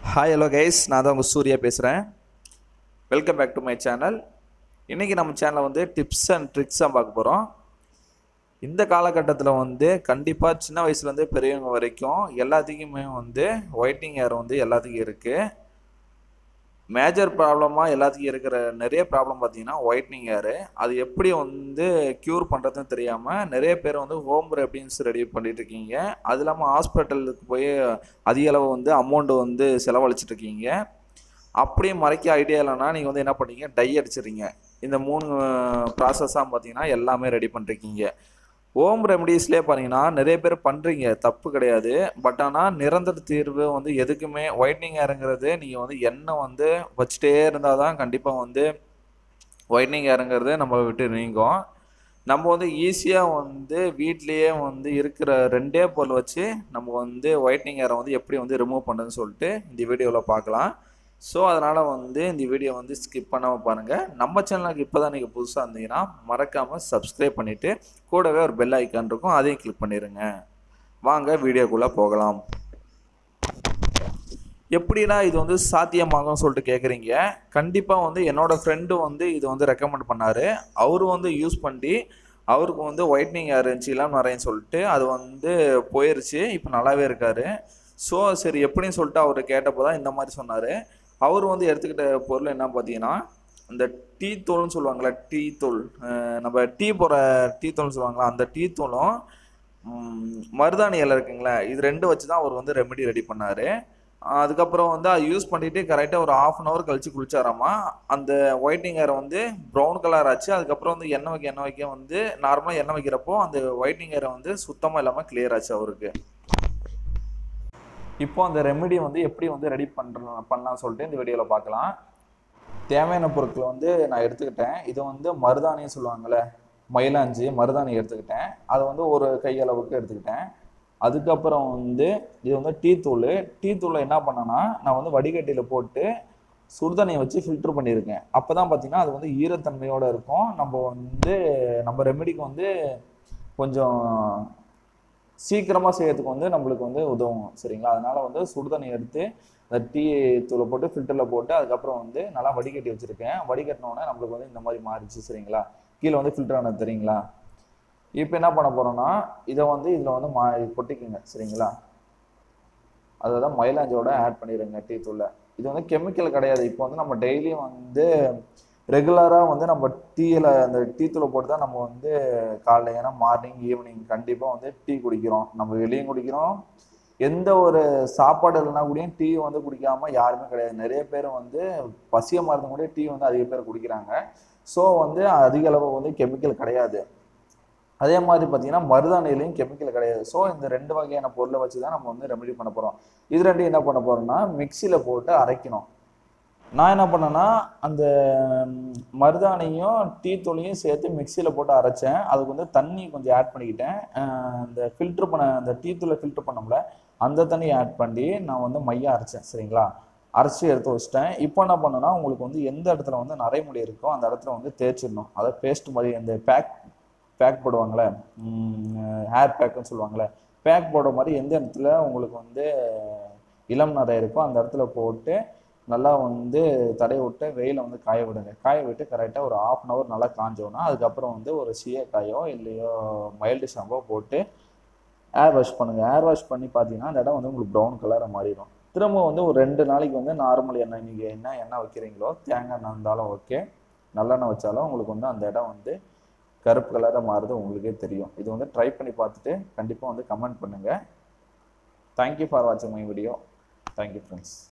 hi hello guys நான் தான் உங்கள் சூர்யா பேசுகிறேன் welcome back to my channel இன்றைக்கி நம்ம சேனலில் வந்து டிப்ஸ் அண்ட் ட்ரிக்ஸ் தான் பார்க்க போகிறோம் இந்த காலகட்டத்தில் வந்து கண்டிப்பாக சின்ன வயசுலேருந்து பெரியவங்க வரைக்கும் எல்லாத்துக்குமே வந்து ஒயிட்டிங் ஹேர் வந்து எல்லாத்துக்கும் இருக்குது மேஜர் ப்ராப்ளமாக எல்லாத்துக்கும் இருக்கிற நிறைய ப்ராப்ளம் பார்த்தீங்கன்னா ஒயிட்னிங் ஹேரு அது எப்படி வந்து க்யூர் பண்ணுறதுன்னு தெரியாமல் நிறைய பேர் வந்து ஹோம் ரெப்டின்ஸ் ரெடி பண்ணிட்டு இருக்கீங்க அது இல்லாமல் ஹாஸ்பிட்டலுக்கு போய் அதிக அளவு வந்து அமௌண்ட்டு வந்து செலவழிச்சிட்டு இருக்கீங்க அப்படியே மறைக்க ஐடியா இல்லைன்னா நீங்கள் வந்து என்ன பண்ணீங்க டை அடிச்சிடுறீங்க இந்த மூணு ப்ராசஸாக பார்த்தீங்கன்னா எல்லாமே ரெடி பண்ணிருக்கீங்க ஹோம் ரெமடிஸ்லேயே பார்த்தீங்கன்னா நிறைய பேர் பண்ணுறீங்க தப்பு கிடையாது பட் ஆனால் நிரந்தர தீர்வு வந்து எதுக்குமே ஒயிட்னிங் ஹேருங்கிறது நீங்கள் வந்து எண்ணெய் வந்து வச்சுட்டே இருந்தால் தான் கண்டிப்பாக வந்து ஒயிட்னிங் ஹேருங்கிறது நம்ம விட்டு நீங்கும் நம்ம வந்து ஈஸியாக வந்து வீட்லேயே வந்து இருக்கிற ரெண்டே பொருள் வச்சு நம்ம வந்து ஒயிட்னிங் ஹேரை வந்து எப்படி வந்து ரிமூவ் பண்ணுறதுன்னு சொல்லிட்டு இந்த வீடியோவில் பார்க்கலாம் ஸோ அதனால் வந்து இந்த வீடியோ வந்து ஸ்கிப் பண்ணாமல் பாருங்கள் நம்ம சேனலுக்கு இப்போ தான் நீங்கள் புதுசாக இருந்தீங்கன்னா மறக்காமல் சப்ஸ்கிரைப் பண்ணிவிட்டு கூடவே ஒரு பெல் ஐக்கான் இருக்கும் அதையும் கிளிக் பண்ணிடுங்க வாங்க வீடியோக்குள்ளே போகலாம் எப்படிடா இது வந்து சாத்தியமாகும்னு சொல்லிட்டு கேட்குறீங்க கண்டிப்பாக வந்து என்னோடய ஃப்ரெண்டு வந்து இது வந்து ரெக்கமெண்ட் பண்ணார் அவர் வந்து யூஸ் பண்ணி அவருக்கு வந்து ஒயிட்னிங் ஹேர் இருந்துச்சு இளம் நிறையன்னு சொல்லிட்டு அது வந்து போயிருச்சு இப்போ நல்லாவே இருக்கார் ஸோ சரி எப்படின்னு சொல்லிட்டு அவர் கேட்டப்போ தான் இந்த மாதிரி சொன்னார் அவர் வந்து எடுத்துக்கிட்ட பொருள் என்ன பார்த்தீங்கன்னா இந்த டீ தூள்னு சொல்லுவாங்களே டீ தூள் அஹ் நம்ம டீ போகிற டீ தூள்னு சொல்லுவாங்களா அந்த டீ தூளும் ம், மருதாணி இலை இருக்குங்களே இது ரெண்டும் வச்சு தான் அவர் வந்து ரெமெடி ரெடி பண்ணார் அதுக்கப்புறம் வந்து அது யூஸ் பண்ணிட்டு கரெக்டாக ஒரு ஆஃப் அன் ஹவர் கழிச்சு குளிச்சாராமா அந்த ஒயிட்னிங் ஹேர் வந்து ப்ரௌன் கலர் ஆச்சு அதுக்கப்புறம் வந்து எண்ணெய் வைக்க எண்ணெய் வைக்க வந்து நார்மலாக எண்ணெய் வைக்கிறப்போ அந்த ஒயிட்னிங் ஹேரை வந்து சுத்தமாக இல்லாமல் கிளியர் ஆச்சு அவருக்கு இப்போ அந்த ரெமெடி வந்து எப்படி வந்து ரெடி பண்ணுறோம் பண்ணலாம் சொல்லிட்டு இந்த வீடியோவில் பார்க்கலாம் தேவையான பொருட்களை வந்து நான் எடுத்துக்கிட்டேன் இது வந்து மருதாணின்னு சொல்லுவாங்கள்ல மயிலாஞ்சி மருதாணி எடுத்துக்கிட்டேன் அதை வந்து ஒரு கையளவுக்கு எடுத்துக்கிட்டேன் அதுக்கப்புறம் வந்து இது வந்து டீ தூள் டீ தூளை என்ன பண்ணேன்னா நான் வந்து வடிகட்டியில் போட்டு சுடுதண்ணியை வச்சு ஃபில்டர் பண்ணியிருக்கேன் அப்போ தான் பார்த்தீங்கன்னா அது வந்து ஈரத்தன்மையோடு இருக்கும் நம்ம வந்து நம்ம ரெமெடிக்கு வந்து கொஞ்சம் சீக்கிரமாக செய்யறதுக்கு வந்து நம்மளுக்கு வந்து உதவும் சரிங்களா அதனால வந்து சுடுதண்ணி எடுத்து அந்த டீ தூளை போட்டு ஃபில்டரில் போட்டு அதுக்கப்புறம் வந்து நல்லா வடிகட்டி வச்சுருக்கேன் வடிகட்டினோடனே நம்மளுக்கு வந்து இந்த மாதிரி மாறிச்சு சரிங்களா கீழே வந்து ஃபில்டர் ஆனது தெரியுங்களா இப்போ என்ன பண்ண போகிறோம்னா இதை வந்து இதில் வந்து மா கொட்டிக்குங்க சரிங்களா அதை தான் மயிலாஞ்சோட ஆட் பண்ணிடுங்க டீ தூளில் இது வந்து கெமிக்கல் கிடையாது இப்போ வந்து நம்ம டெய்லியும் வந்து ரெகுலராக வந்து நம்ம டீயில் அந்த டீ தூளை போட்டு தான் நம்ம வந்து காலைல ஏன்னா மார்னிங் ஈவினிங் கண்டிப்பாக வந்து டீ குடிக்கிறோம் நம்ம வெளியும் குடிக்கிறோம் எந்த ஒரு சாப்பாடு இல்லைனா கூடயும் டீ வந்து குடிக்காம யாருமே கிடையாது நிறைய பேர் வந்து பசியமாக இருந்த கூட டீ வந்து அதிக பேர் குடிக்கிறாங்க ஸோ வந்து அதிக அளவு வந்து கெமிக்கல் கிடையாது அதே மாதிரி பார்த்தீங்கன்னா மருதாணிலையும் கெமிக்கல் கிடையாது ஸோ இந்த ரெண்டு வகையான பொருளை வச்சு தான் நம்ம வந்து ரெமெடி பண்ண போகிறோம் இது ரெண்டும் என்ன பண்ண போகிறோம்னா மிக்சியில் போட்டு அரைக்கணும் நான் என்ன பண்ணேன்னா அந்த ம், மருதாணியும் டீ தூளையும் சேர்த்து மிக்சியில் போட்டு அரைச்சேன் அதுக்கு வந்து தண்ணி கொஞ்சம் ஆட் பண்ணிக்கிட்டேன் அஹ் அந்த ஃபில்ட்ரு பண்ண அந்த டீ தூளை ஃபில்ட்ரு பண்ணோம்ல அந்த தண்ணியை ஆட் பண்ணி நான் வந்து மையம் அரைச்சேன் சரிங்களா அரைச்சி எடுத்து வச்சிட்டேன் இப்போ என்ன பண்ணேன்னா உங்களுக்கு வந்து எந்த இடத்துல வந்து நரைமுடி இருக்கோ அந்த இடத்துல வந்து தேய்ச்சிடணும் அதாவது பேஸ்ட் மாதிரி அந்த பேக் பேக் போடுவாங்களே ஹேர் பேக்குன்னு சொல்லுவாங்களே பேக் போடுற மாதிரி எந்த இடத்துல உங்களுக்கு வந்து இளம் நரை இருக்கோ அந்த இடத்துல போட்டு நல்லா வந்து தடை விட்டு வெயில வந்து காய விடுங்க காய விட்டு கரெக்டாக ஒரு ஆஃப் அன் ஹவர் நல்லா காஞ்சோன்னா அதுக்கப்புறம் வந்து ஒரு சீயக்காயோ இல்லையோ மைல்டு ஷாம்போ போட்டு ஏர் வாஷ் பண்ணுங்கள் ஏர் வாஷ் பண்ணி பார்த்தீங்கன்னா அந்த இடம் வந்து உங்களுக்கு ப்ரௌன் கலரை மாறிடும் திரும்ப வந்து ஒரு ரெண்டு நாளைக்கு வந்து நார்மல் எண்ணெய் நீங்கள் என்ன எண்ணெய் வைக்கிறீங்களோ தேங்காய் எண்ணெய் இருந்தாலும் ஓகே நல்லெண்ணெய் வச்சாலும் உங்களுக்கு வந்து அந்த இடம் வந்து கருப்பு கலராக மாறுது உங்களுக்கே தெரியும் இது வந்து ட்ரை பண்ணி பார்த்துட்டு கண்டிப்பாக வந்து கமெண்ட் பண்ணுங்கள் தேங்க்யூ ஃபார் வாட்சிங் மை வீடியோ தேங்க்யூ ஃப்ரெண்ட்ஸ்